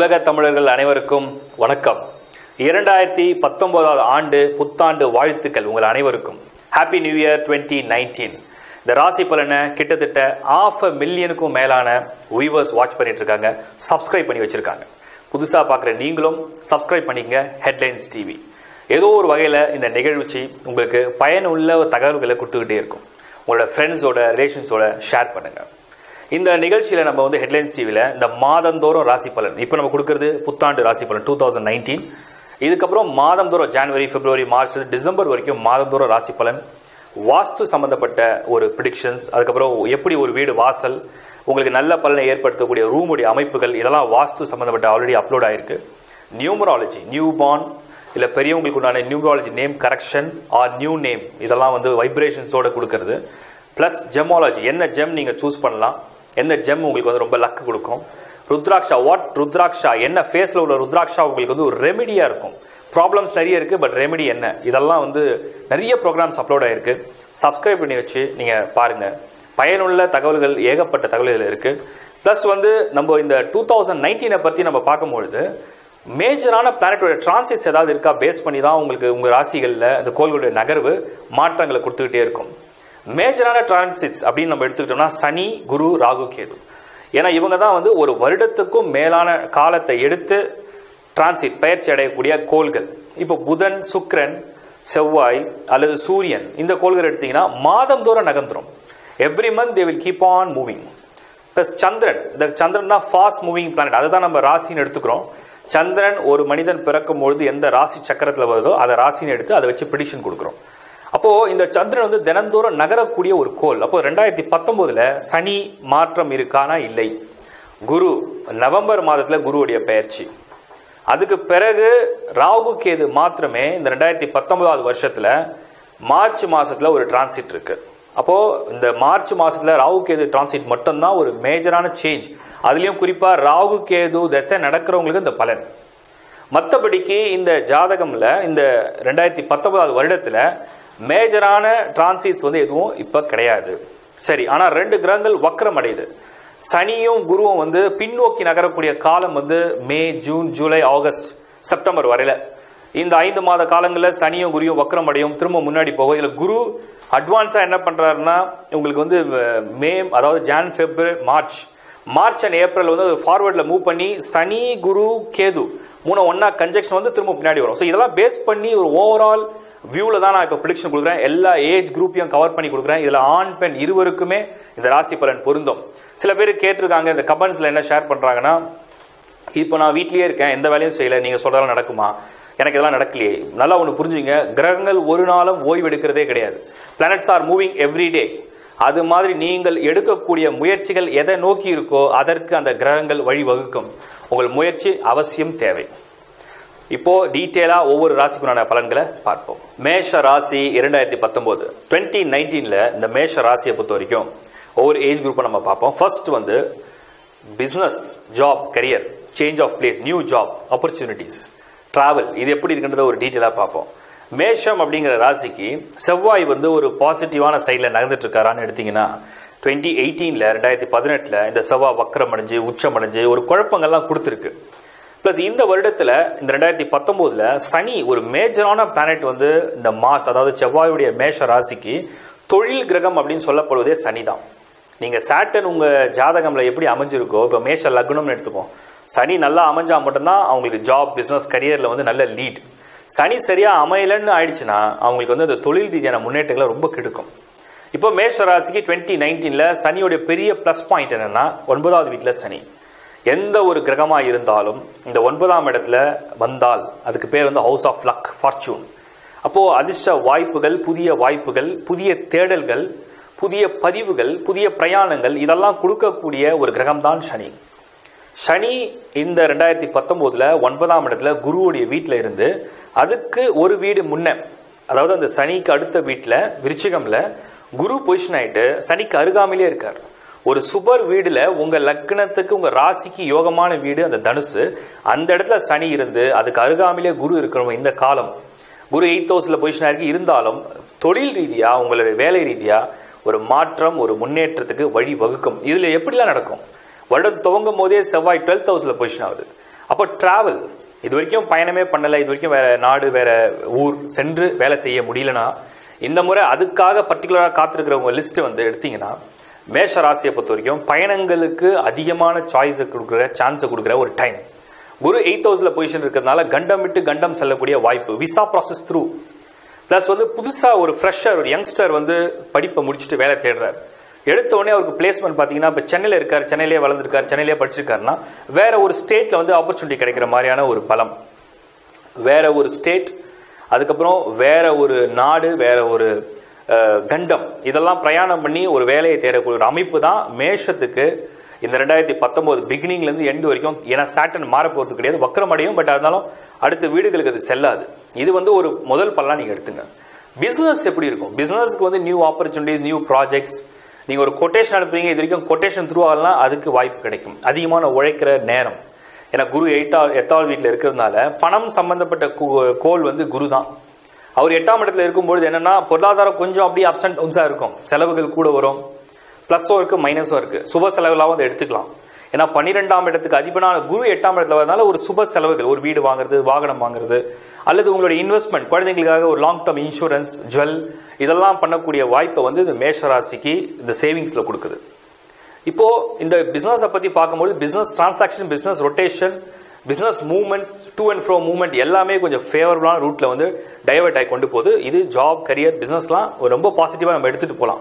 உலக தமிழர்கள் அனைவருக்கும் வணக்கம் இரண்டாயிரத்தி பத்தொன்பதாவது ஆண்டு புத்தாண்டு வாழ்த்துக்கள் உங்கள் அனைவருக்கும் happy new year twenty nineteen இந்த ராசி பலனை கிட்டத்தட்ட ஆஃப் அ மில்லியனுக்கும் மேலான வியூவர்ஸ் வாட்ச் பண்ணிட்டு இருக்காங்க சப்ஸ்கிரைப் பண்ணி வச்சிருக்காங்க புதுசாக பார்க்குற நீங்களும் சப்ஸ்கிரைப் பண்ணிக்கங்க ஹெட்லைன்ஸ் டிவி ஏதோ ஒரு வகையில் இந்த நிகழ்ச்சி உங்களுக்கு பயனுள்ள தகவல்களை கொடுத்துக்கிட்டே இருக்கும் உங்களோட ஃப்ரெண்ட்ஸோட ரிலேஷன்ஸோட ஷேர் பண்ணுங்கள் இந்த நிகழ்ச்சியில் நம்ம வந்து ஹெட்லைன்ஸ் டிவியில் இந்த மாதந்தோறும் ராசி பலன் இப்போ நம்ம கொடுக்கறது புத்தாண்டு ராசி பலன் டூ தௌசண்ட் நைன்டீன் இதுக்கப்புறம் மாதந்தோறும் ஜனவரி பிப்ரவரி மார்ச் டிசம்பர் வரைக்கும் மாதந்தோறும் ராசி பலன் வாஸ்து சம்பந்தப்பட்ட ஒரு ப்ரிடிக்ஷன்ஸ் அதுக்கப்புறம் எப்படி ஒரு வீடு வாசல் உங்களுக்கு நல்ல பலனை ஏற்படுத்தக்கூடிய ரூமுடைய அமைப்புகள் இதெல்லாம் வாஸ்து சம்பந்தப்பட்ட ஆல்ரெடி அப்லோட் ஆயிருக்கு நியூமராலஜி நியூ பார்ன் இல்லை பெரியவங்களுக்கு உண்டான numerology name correction or new name இதெல்லாம் வந்து வைப்ரேஷன்ஸோட கொடுக்கறது ப்ளஸ் ஜெமாலஜி என்ன ஜெம் நீங்கள் சூஸ் பண்ணலாம் எந்த ஜெம் உங்களுக்கு வந்து ரொம்ப லக்கு கொடுக்கும் ருத்ராட்சா வாட் ருத்ராட்சா என்ன ஃபேஸில் உள்ள ருத்ராட்சா உங்களுக்கு வந்து ஒரு ரெமெடியாக இருக்கும் ப்ராப்ளம்ஸ் நிறைய இருக்குது பட் ரெமெடி என்ன இதெல்லாம் வந்து நிறைய ப்ரோக்ராம்ஸ் அப்லோட் ஆயிருக்கு சப்ஸ்கிரைப் பண்ணி வச்சு நீங்கள் பாருங்கள் பயனுள்ள தகவல்கள் ஏகப்பட்ட தகவல் இதில் இருக்குது ப்ளஸ் வந்து நம்ம இந்த டூ தௌசண்ட் நைன்டீனை பற்றி நம்ம பார்க்கும்பொழுது மேஜரான பிளானட்டோட டிரான்சிட்ஸ் ஏதாவது இருக்கா பேஸ் பண்ணி தான் உங்களுக்கு உங்கள் ராசிகளில் இந்த கோள்களுடைய நகர்வு மாற்றங்களை கொடுத்துக்கிட்டே இருக்கும் மேஜரான டிரான்சிட்ஸ் அப்படின்னு நம்ம எடுத்துக்கிட்டோம்னா சனி குரு ராகு கேது ஏன்னா இவங்க தான் வந்து ஒரு வருடத்துக்கும் மேலான காலத்தை எடுத்து டிரான்சிட் பயிற்சி அடையக்கூடிய கோள்கள் இப்போ புதன் சுக்ரன் செவ்வாய் அல்லது சூரியன் இந்த கோள்கள் எடுத்தீங்கன்னா மாதந்தோறும் நகர்ந்துரும் every month they will keep on moving plus சந்திரன் இந்த சந்திரன் தான் ஃபாஸ்ட் மூவிங் பிளானட் அதை தான் நம்ம ராசின்னு எடுத்துக்கிறோம் சந்திரன் ஒரு மனிதன் பிறக்கும் பொழுது எந்த ராசி சக்கரத்தில் வருதோ அதை ராசின்னு எடுத்து அதை வச்சு ப்ரிடிக்ஷன் கொடுக்குறோம் அப்போ இந்த சந்திரன் வந்து தினந்தோறும் நகரக்கூடிய ஒரு கோல் அப்போ ரெண்டாயிரத்தி பத்தொன்பதுல சனி மாற்றம் இருக்கானா இல்லை குரு நவம்பர் மாதத்துல குருவுடைய பெயர்ச்சி அதுக்கு பிறகு ராகு கேது மாத்திரமே இந்த ரெண்டாயிரத்தி பத்தொன்பதாவது வருஷத்துல மார்ச் மாசத்துல ஒரு டிரான்சிட் இருக்கு அப்போ இந்த மார்ச் மாசத்துல ராகு கேது டிரான்சிட் மட்டும்தான் ஒரு மேஜரான சேஞ்ச் அதுலயும் குறிப்பா ராகு கேது தசை நடக்கிறவங்களுக்கு இந்த பலன் மற்றபடிக்கு இந்த ஜாதகம்ல இந்த ரெண்டாயிரத்தி பத்தொன்பதாவது வருடத்துல மேஜரான டிரான்சிட்ஸ் வந்து எதுவும் இப்போ கிடையாது சரி ஆனால் ரெண்டு கிரகங்கள் வக்கரம் அடையுது சனியும் குருவும் வந்து பின்னோக்கி நகரக்கூடிய காலம் வந்து May June July August September வரையில இந்த ஐந்து மாத காலங்களில் சனியும் குருவும் வக்கரம் அடையும் திரும்ப முன்னாடி போகும் இதில் குரு அட்வான்ஸாக என்ன பண்ணுறாருன்னா உங்களுக்கு வந்து மே அதாவது Jan February March March and April வந்து ஃபார்வர்டில் மூவ் பண்ணி சனி குரு கேது மூணு ஒன்னா கன்ஜெக்ஷன் வந்து திரும்ப பின்னாடி வரும் ஸோ இதெல்லாம் பேஸ் பண்ணி ஒரு ஓவரால் வியூவில் தான் நான் இப்போ ப்ரிடிக்ஷன் கொடுக்குறேன் எல்லா ஏஜ் குரூப்பையும் கவர் பண்ணி கொடுக்குறேன் இதில் ஆண் பெண் இருவருக்குமே இந்த ராசி பலன் பொருந்தும் சில பேர் கேட்டிருக்காங்க இந்த கமெண்ட்ஸில் என்ன ஷேர் பண்ணுறாங்கன்னா இப்போ நான் வீட்லேயே இருக்கேன் எந்த வேலையும் செய்யலை நீங்கள் சொல்கிறதெல்லாம் நடக்குமா எனக்கு இதெல்லாம் நடக்கலையே நல்லா ஒன்று புரிஞ்சுங்க கிரகங்கள் ஒரு நாளும் ஓய்வு எடுக்கிறதே கிடையாது planets are moving every day அது மாதிரி நீங்கள் எடுக்கக்கூடிய முயற்சிகள் எதை நோக்கி இருக்கோ அதற்கு அந்த கிரகங்கள் வழிவகுக்கும் உங்கள் முயற்சி அவசியம் தேவை இப்போ டீட்டெயிலா ஒவ்வொரு ராசிக்குண்டான பலன்களை பார்ப்போம் மேஷ ராசி இரண்டாயிரத்தி பத்தொன்பது டுவெண்ட்டி நைன்டீன்ல இந்த மேஷ ராசியை பொறுத்த வரைக்கும் ஒவ்வொரு ஏஜ் குரூப்பை நம்ம பார்ப்போம் ஃபர்ஸ்ட் வந்து business job career change of place new job opportunities travel இது எப்படி இருக்குன்றத ஒரு டீட்டெயிலாக பார்ப்போம் மேஷம் அப்படிங்கிற ராசிக்கு செவ்வாய் வந்து ஒரு பாசிட்டிவான சைடில் நகர்ந்துட்டு இருக்காரான்னு எடுத்தீங்கன்னா டுவெண்ட்டி எயிட்டீனில் ரெண்டாயிரத்தி பதினெட்டில் இந்த செவ்வாய் வக்கரம் அடைஞ்சு உச்சம் அடைஞ்சு ஒரு குழப்பங்கள்லாம் கொடுத்துருக்கு ப்ளஸ் இந்த வருடத்தில் இந்த ரெண்டாயிரத்தி பத்தொம்போதில் சனி ஒரு மேஜரான பிளானட் வந்து இந்த மாஸ் அதாவது செவ்வாயுடைய மேஷ ராசிக்கு தொழில் கிரகம் அப்படின்னு சொல்லப்படுவதே சனி தான் நீங்கள் சேட்டன் உங்கள் ஜாதகமில் எப்படி அமைஞ்சிருக்கோ இப்போ மேஷ லக்னம்னு எடுத்துப்போம் சனி நல்லா அமைஞ்சா மட்டும்தான் அவங்களுக்கு ஜாப் பிஸ்னஸ் கரியரில் வந்து நல்ல லீட் சனி சரியாக அமையலன்னு ஆயிடுச்சுன்னா அவங்களுக்கு வந்து அந்த தொழில் ரீதியான முன்னேற்றங்களை ரொம்ப கெடுக்கும் இப்போ மேஷ ராசிக்கு டுவெண்ட்டி நைன்டீனில் சனியோடைய பெரிய ப்ளஸ் பாயிண்ட் என்னென்னா ஒன்பதாவது வீட்டில் சனி எந்த ஒரு கிரகமாக இருந்தாலும் இந்த ஒன்பதாம் இடத்துல வந்தால் அதுக்கு பேர் வந்து ஹவுஸ் ஆஃப் லக் ஃபார்ச்சூன் அப்போது அதிர்ஷ்ட வாய்ப்புகள் புதிய வாய்ப்புகள் புதிய தேடல்கள் புதிய பதிவுகள் புதிய பிரயாணங்கள் இதெல்லாம் கொடுக்கக்கூடிய ஒரு கிரகம்தான் சனி சனி இந்த ரெண்டாயிரத்தி பத்தொம்போதில் ஒன்பதாம் இடத்துல குருவுடைய வீட்டில் இருந்து அதுக்கு ஒரு வீடு முன்ன அதாவது அந்த சனிக்கு அடுத்த வீட்டில் விருச்சிகமில் குரு பொசிஷன் ஆகிட்டு சனிக்கு அருகாமையிலே இருக்கார் ஒரு சுபர் வீடுல உங்க லக்னத்துக்கு உங்க ராசிக்கு யோகமான வீடு அந்த தனுசு அந்த இடத்துல சனி இருந்து அதுக்கு அருகாமையிலே குரு இருக்கணும் இந்த காலம் குரு எயித் ஹவுஸ்ல பொசிஷன் இருக்கு இருந்தாலும் தொழில் ரீதியா உங்களுடைய வேலை ரீதியா ஒரு மாற்றம் ஒரு முன்னேற்றத்துக்கு வழி வகுக்கும் இதுல எப்படிலாம் நடக்கும் வருடம் துவங்கும் போதே செவ்வாய் டுவெல்த் ஹவுஸ்ல பொசிஷன் ஆகுது அப்போ டிராவல் இது வரைக்கும் பயணமே பண்ணலை இது வரைக்கும் வேற நாடு வேற ஊர் சென்று வேலை செய்ய முடியலனா இந்த முறை அதுக்காக பர்டிகுலராக காத்திருக்கிறவங்க லிஸ்ட் வந்து எடுத்தீங்கன்னா மேஷ ராசியை பொறுத்த வரைக்கும் பயணங்களுக்கு அதிகமான சாய்ஸை கொடுக்குற சான்ஸை கொடுக்குற ஒரு டைம் குரு எயித் ஹவுஸ்ல பொசிஷன் இருக்கிறதுனால கண்டம் விட்டு கண்டம் செல்லக்கூடிய வாய்ப்பு விசா ப்ராசஸ் த்ரூ ப்ளஸ் வந்து புதுசாக ஒரு ஃப்ரெஷர் ஒரு யங்ஸ்டர் வந்து படிப்பை முடிச்சுட்டு வேலை தேடுறாரு எடுத்த உடனே அவருக்கு பிளேஸ்மெண்ட் பார்த்தீங்கன்னா இப்போ சென்னையில் இருக்கார் சென்னையிலே வளர்ந்துருக்கார் சென்னையிலே படிச்சிருக்காருன்னா வேற ஒரு ஸ்டேட்ல வந்து ஆப்பர்ச்சுனிட்டி கிடைக்கிற மாதிரியான ஒரு பலம் வேற ஒரு ஸ்டேட் அதுக்கப்புறம் வேற ஒரு நாடு வேற ஒரு அஹ், கண்டம் இதெல்லாம் பிரயாணம் பண்ணி ஒரு வேலையை தேடக்கூடிய ஒரு அமைப்பு தான் மேஷத்துக்கு இந்த ரெண்டாயிரத்தி பத்தொன்பது பிகினிங்ல இருந்து எண்டு வரைக்கும் ஏன்னா சாட்டன் மாற போறது கிடையாது வக்கரம் அடையும் பட் இருந்தாலும் அடுத்த வீடுகளுக்கு அது செல்லாது இது வந்து ஒரு முதல் பலனா நீங்க எடுத்துங்க பிசினஸ் எப்படி இருக்கும் பிசினஸ்க்கு வந்து நியூ ஆப்பர்ச்சுனிட்டிஸ் நியூ ப்ராஜெக்ட்ஸ் நீங்க ஒரு கொட்டேஷன் அனுப்புவீங்க இது வரைக்கும் கொட்டேஷன் த்ரூ ஆகலாம் அதுக்கு வாய்ப்பு கிடைக்கும் அதிகமான உழைக்கிற நேரம் ஏன்னா குரு எயிட்டா எட்டாவது வீட்டில் இருக்கிறதுனால பணம் சம்பந்தப்பட்ட கு- கோல் வந்து குரு தான் அவர் எட்டாம் இடத்துல இருக்கும்பொழுது என்னன்னா பொருளாதாரம் கொஞ்சம் அப்படியே அப்ஸ் அண்ட் டவுன்ஸாக இருக்கும் செலவுகள் கூட வரும் ப்ளஸும் இருக்கு மைனஸும் இருக்கு சுப செலவுலாவும் அதை எடுத்துக்கலாம் ஏன்னா பன்னிரெண்டாம் இடத்துக்கு அதிபனான குரு எட்டாம் இடத்துல வரதுனால ஒரு சுப செலவுகள் ஒரு வீடு வாங்குறது வாகனம் வாங்குறது அல்லது உங்களுடைய இன்வெஸ்ட்மெண்ட் குழந்தைங்களுக்காக ஒரு லாங் டேர்ம் இன்சூரன்ஸ் ஜுவல் இதெல்லாம் பண்ணக்கூடிய வாய்ப்பை வந்து இந்த மேஷ ராசிக்கு இந்த சேவிங்ஸ்ல கொடுக்குது இப்போ இந்த பிசினஸை பத்தி பார்க்கும்போது business transaction business rotation business movements to and fro movement எல்லாமே கொஞ்சம் ஃபேவரபுளான ரூட்ல வந்து டைவர்ட் ஆகி கொண்டு போகுது இது ஜாப் கரியர் பிசினஸ்லாம் ரொம்ப பாசிட்டிவா நம்ம எடுத்துட்டு போகலாம்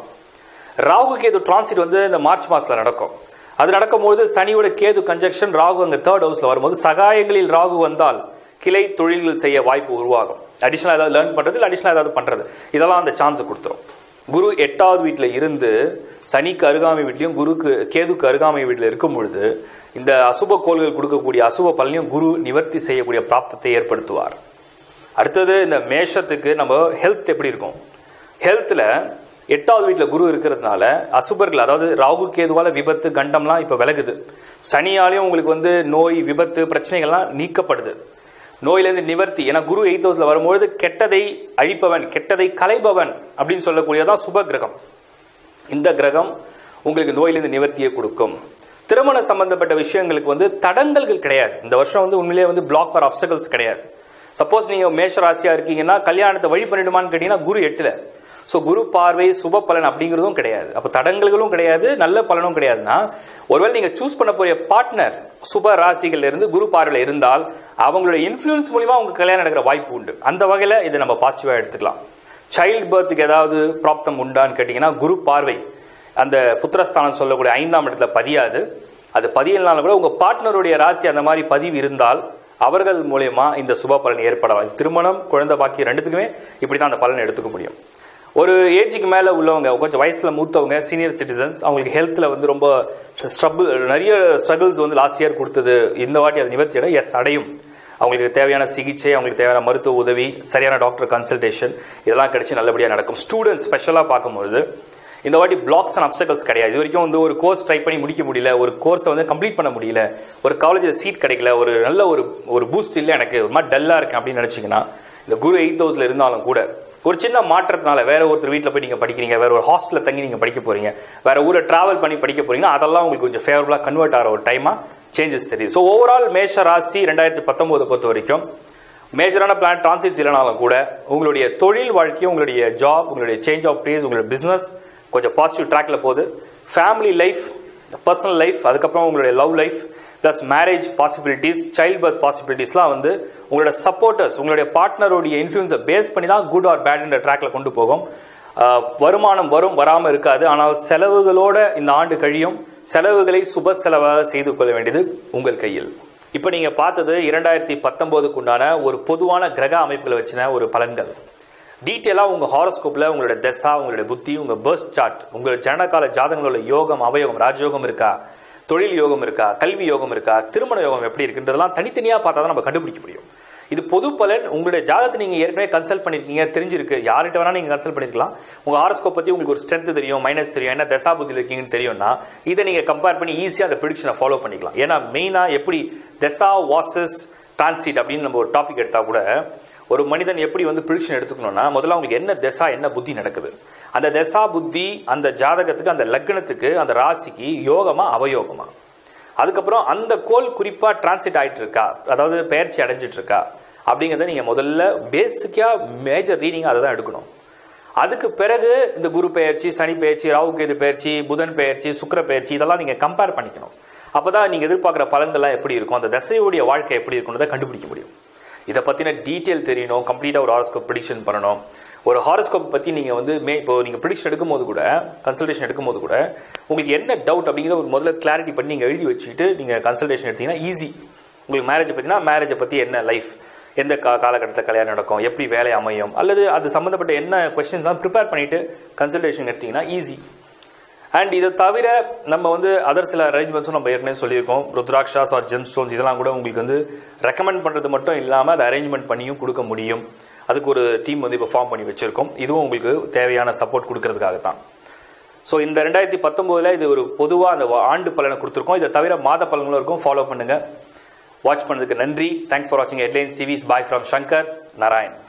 ராகு கேது டிரான்சிட் வந்து இந்த மார்ச் மாசத்துல நடக்கும் அது நடக்கும்போது சனியோட கேது கன்ஜெக்ஷன் ராகு அங்க தேர்ட் ஹவுஸ்ல வரும்போது சகாயங்களில் ராகு வந்தால் கிளை தொழில்கள் செய்ய வாய்ப்பு உருவாகும் அடிஷனல் ஏதாவது லேர்ன் பண்றது இல்லை அடிஷனல் ஏதாவது பண்றது இதெல்லாம் அந்த சான்ஸ் கொடுத்துரும் குரு எட்டாவது வீட்டில் இருந்து சனிக்கு அருகாமை வீட்லையும் குருக்கு கேதுக்கு அருகாமை வீட்டில் இருக்கும் பொழுது இந்த அசுப கோள்கள் கொடுக்கக்கூடிய அசுப பலனையும் குரு நிவர்த்தி செய்யக்கூடிய பிராப்தத்தை ஏற்படுத்துவார் அடுத்தது இந்த மேஷத்துக்கு நம்ம ஹெல்த் எப்படி இருக்கும் ஹெல்த்தில் எட்டாவது வீட்டில் குரு இருக்கிறதுனால அசுபர்கள் அதாவது ராகு கேதுவால விபத்து கண்டம்லாம் இப்போ விலகுது சனியாலையும் உங்களுக்கு வந்து நோய் விபத்து பிரச்சனைகள்லாம் நீக்கப்படுது நோயிலேருந்து நிவர்த்தி ஏன்னா குரு எயித் ஹவுஸ்ல வரும்பொழுது கெட்டதை அழிப்பவன் கெட்டதை களைபவன் அப்படின்னு சொல்லக்கூடியதான் சுப கிரகம் இந்த கிரகம் உங்களுக்கு நோயிலிருந்து நிவர்த்தியை கொடுக்கும் திருமண சம்பந்தப்பட்ட விஷயங்களுக்கு வந்து தடங்கல்கள் கிடையாது இந்த வருஷம் வந்து உண்மையிலேயே வந்து பிளாக் ஆர் அப்சகல்ஸ் கிடையாது சப்போஸ் நீங்க மேஷ ராசியா இருக்கீங்கன்னா கல்யாணத்தை வழி பண்ணிடுமான்னு கேட்டீங்கன்னா குரு எட்டுல ஸோ குரு பார்வை சுப பலன் அப்படிங்கிறதும் கிடையாது அப்போ தடங்கல்களும் கிடையாது நல்ல பலனும் கிடையாதுன்னா ஒருவேளை நீங்க சூஸ் பண்ண போற பார்ட்னர் சுப ராசிகள்ல இருந்து குரு பார்வையில் இருந்தால் அவங்களோட இன்ஃப்ளூயன்ஸ் மூலியமா உங்களுக்கு கல்யாணம் நடக்கிற வாய்ப்பு உண்டு அந்த வகையில இதை நம்ம பாசிட்டிவா எடுத்துக்கலாம் சைல்ட் பர்த்துக்கு ஏதாவது ப்ராப்தம் உண்டான்னு கேட்டிங்கன்னா குரு பார்வை அந்த புத்திரஸ்தானம் சொல்லக்கூடிய ஐந்தாம் இடத்துல பதியாது அது பதியலனாலும் கூட உங்க பார்ட்னருடைய ராசி அந்த மாதிரி பதிவு இருந்தால் அவர்கள் மூலயமா இந்த சுப பலன் ஏற்படலாம் இது திருமணம் குழந்தை பாக்கி ரெண்டுத்துக்குமே இப்படி தான் அந்த பலன் எடுத்துக்க முடியும் ஒரு ஏஜுக்கு மேலே உள்ளவங்க கொஞ்சம் வயசுல மூத்தவங்க சீனியர் சிட்டிசன்ஸ் அவங்களுக்கு ஹெல்த்தில் வந்து ரொம்ப ஸ்ட்ரபிள் நிறைய ஸ்ட்ரகிள்ஸ் வந்து லாஸ்ட் இயர் கொடுத்தது இந்த வாட்டி அது நிவர்த்தியிட எஸ் அடையும் அவங்களுக்கு தேவையான சிகிச்சை அவங்களுக்கு தேவையான மருத்துவ உதவி சரியான டாக்டர் கன்சல்டேஷன் இதெல்லாம் கிடைச்சி நல்லபடியாக நடக்கும் ஸ்டூடெண்ட்ஸ் ஸ்பெஷலாக பார்க்கும்பொழுது இந்த வாட்டி பிளாக்ஸ் அண்ட் அப்சக்கல்ஸ் கிடையாது இது வரைக்கும் வந்து ஒரு கோர்ஸ் ட்ரை பண்ணி முடிக்க முடியல ஒரு கோர்ஸை வந்து கம்ப்ளீட் பண்ண முடியல ஒரு காலேஜில் சீட் கிடைக்கல ஒரு நல்ல ஒரு ஒரு பூஸ்ட் இல்லை எனக்கு ஒரு மாதிரி டல்லாக இருக்கேன் அப்படின்னு நினச்சிங்கன்னா இந்த குரு எயிட் ஹவுஸ்ல இருந்தாலும் கூட ஒரு சின்ன மாற்றத்தினால வேற ஒருத்தர் வீட்டில் போய் நீங்கள் படிக்கிறீங்க வேற ஒரு ஹாஸ்டலில் தங்கி நீங்கள் படிக்க போறீங்க வேற ஊரை டிராவல் பண்ணி படிக்க போறீங்கன்னா அதெல்லாம் உங்களுக்கு கொஞ்சம் ஃபேவரபுளாக கன்வெர்ட் ஆகிற ஒரு டைமாக சேஞ்சஸ் தெரியுது ஸோ ஓவரால் மேஷ ராசி ரெண்டாயிரத்தி பத்தொன்பது பொறுத்த வரைக்கும் மேஜரான பிளான் டிரான்சிட்ஸ் இல்லைனாலும் கூட உங்களுடைய தொழில் வாழ்க்கையும் உங்களுடைய ஜாப் உங்களுடைய சேஞ்ச் ஆஃப் பிளேஸ் உங்களுடைய பிசினஸ் கொஞ்சம் பாசிட்டிவ் ட்ராக்ல போகுது ஃபேமிலி லைஃப் பர்சனல் லைஃப் அதுக்கப்புறம் உங்களுடைய love life plus marriage possibilities child birth பாசிபிலிட்டிஸ்லாம் வந்து உங்களோட சப்போர்ட்டர்ஸ் உங்களுடைய பார்ட்னருடைய இன்ஃப்ளூன்ஸை பேஸ் பண்ணி தான் குட் ஆர் பேட்ன்ற ட்ராக்ல கொண்டு போகும் ஆஹ் வருமானம் வரும் வராமல் இருக்காது ஆனால் செலவுகளோட இந்த ஆண்டு கழியும் செலவுகளை சுப செலவாக செய்து கொள்ள வேண்டியது உங்கள் கையில் இப்போ நீங்க பார்த்தது இரண்டாயிரத்தி பத்தொன்பதுக்கு உண்டான ஒரு பொதுவான கிரக அமைப்புகளை வச்சின ஒரு பலன்கள் டீட்டெயிலாக உங்கள் ஹாரோஸ்கோப்பில் உங்களோட தசா உங்களுடைய புத்தி உங்கள் பர்ஸ்ட் சார்ட் உங்கள் ஜனகால ஜாதகங்களோட யோகம் அவயோகம் ராஜயோகம் இருக்கா தொழில் யோகம் இருக்கா கல்வி யோகம் இருக்கா திருமண யோகம் எப்படி இருக்குன்றதெல்லாம் தனித்தனியாக பார்த்தா தான் நம்ம கண்டுபிடிக்க முடியும் இது பொது பலன் உங்களுடைய ஜாதகத்தை நீங்கள் ஏற்கனவே கன்சல்ட் பண்ணியிருக்கீங்க தெரிஞ்சிருக்கு யார்கிட்ட வேணா நீங்கள் கன்சல்ட் பண்ணிருக்கலாம் உங்கள் ஹாரோஸ்கோப் பற்றி உங்களுக்கு ஒரு ஸ்ட்ரென்த் தெரியும் மைனஸ் தெரியும் என்ன தசா புத்தியில் இருக்கீங்கன்னு தெரியும்னா இதை நீங்கள் கம்பேர் பண்ணி ஈஸியாக அந்த ப்ரிடிக்ஷனை ஃபாலோ பண்ணிக்கலாம் ஏன்னா மெயினாக எப்படி தசா வாசஸ் டிரான்சிட் அப்படின்னு நம்ம ஒரு டாபிக் எடுத்தா கூட ஒரு மனிதன் எப்படி வந்து ப்ரிடிக்ஷன் எடுத்துக்கணும்னா முதல்ல அவங்களுக்கு என்ன தசா என்ன புத்தி நடக்குது அந்த தசா புத்தி அந்த ஜாதகத்துக்கு அந்த லக்னத்துக்கு அந்த ராசிக்கு யோகமா அவயோகமா அதுக்கப்புறம் அந்த கோல் குறிப்பா டிரான்சிட் ஆயிட்டு இருக்கா அதாவது பெயர்ச்சி அடைஞ்சிட்டு இருக்கா அப்படிங்கிறத நீங்க முதல்ல பேசிக்கா மேஜர் ரீடிங் அதை தான் எடுக்கணும் அதுக்கு பிறகு இந்த குரு பெயர்ச்சி சனி பெயர்ச்சி ராகு கேது பெயர்ச்சி புதன் பெயர்ச்சி சுக்கிர பெயர்ச்சி இதெல்லாம் நீங்க கம்பேர் பண்ணிக்கணும் அப்பதான் நீங்க எதிர்பார்க்குற பலன்கள்லாம் எப்படி இருக்கும் அந்த தசையுடைய வாழ்க்கை எப்படி இருக்கும்ன்றதை கண்டுபிடிக்க முடியும் இதை பத்தின டீட்டெயில் தெரியணும் கம்ப்ளீட்டா ஒரு ஹாரோஸ்கோப் ப்ரிடிக்ஷன் பண்ணணும் ஒரு ஹாரோஸ்கோப் பத்தி நீங்க வந்து மே இப்போ நீங்க ப்ரிடிக்ஷன் எடுக்கும்போது கூட கன்சல்டேஷன் எடுக்கும்போது கூட உங்களுக்கு என்ன டவுட் அப்படிங்கிறத ஒரு முதல்ல கிளாரிட்டி பண்ணி நீங்க எழுதி வச்சுக்கிட்டு நீங்க கன்சல்டேஷன் எடுத்தீங்கன்னா ஈஸி உங்களுக்கு மேரேஜை பத்தினா மேரேஜை பத்தி என்ன லைஃப் எந்த கா காலகட்டத்தில் கல்யாணம் நடக்கும் எப்படி வேலை அமையும் அல்லது அது சம்மந்தப்பட்ட என்ன கொஸ்டின்ஸ் தான் ப்ரிப்பேர் பண்ணிட்டு கன்சல்டேஷன் எடுத்தீங்கன்னா ஈஸி அண்ட் இதை தவிர நம்ம வந்து அதர் சில அரேஞ்ச்மெண்ட்ஸும் நம்ம ஏற்கனவே சொல்லியிருக்கோம் ருத்ராட்சாஸ் ஆர் ஜெம் ஸ்டோன்ஸ் இதெல்லாம் கூட உங்களுக்கு வந்து ரெக்கமெண்ட் பண்ணுறது மட்டும் இல்லாமல் அதை அரேஞ்ச்மெண்ட் பண்ணியும் கொடுக்க முடியும் அதுக்கு ஒரு டீம் வந்து இப்போ ஃபார்ம் பண்ணி வச்சிருக்கோம் இதுவும் உங்களுக்கு தேவையான சப்போர்ட் கொடுக்கறதுக்காக தான் ஸோ இந்த ரெண்டாயிரத்தி பத்தொம்போதில் இது ஒரு பொதுவாக அந்த ஆண்டு பலனை கொடுத்துருக்கோம் இதை தவிர மாத பலன்களும் இருக்கும் ஃபாலோ பண்ணுங்க வாட்ச் பண்ணதுக்கு நன்றி தேங்க்ஸ் ஃபார் வாட்சிங் headlines TVs bye from Shankar Narayan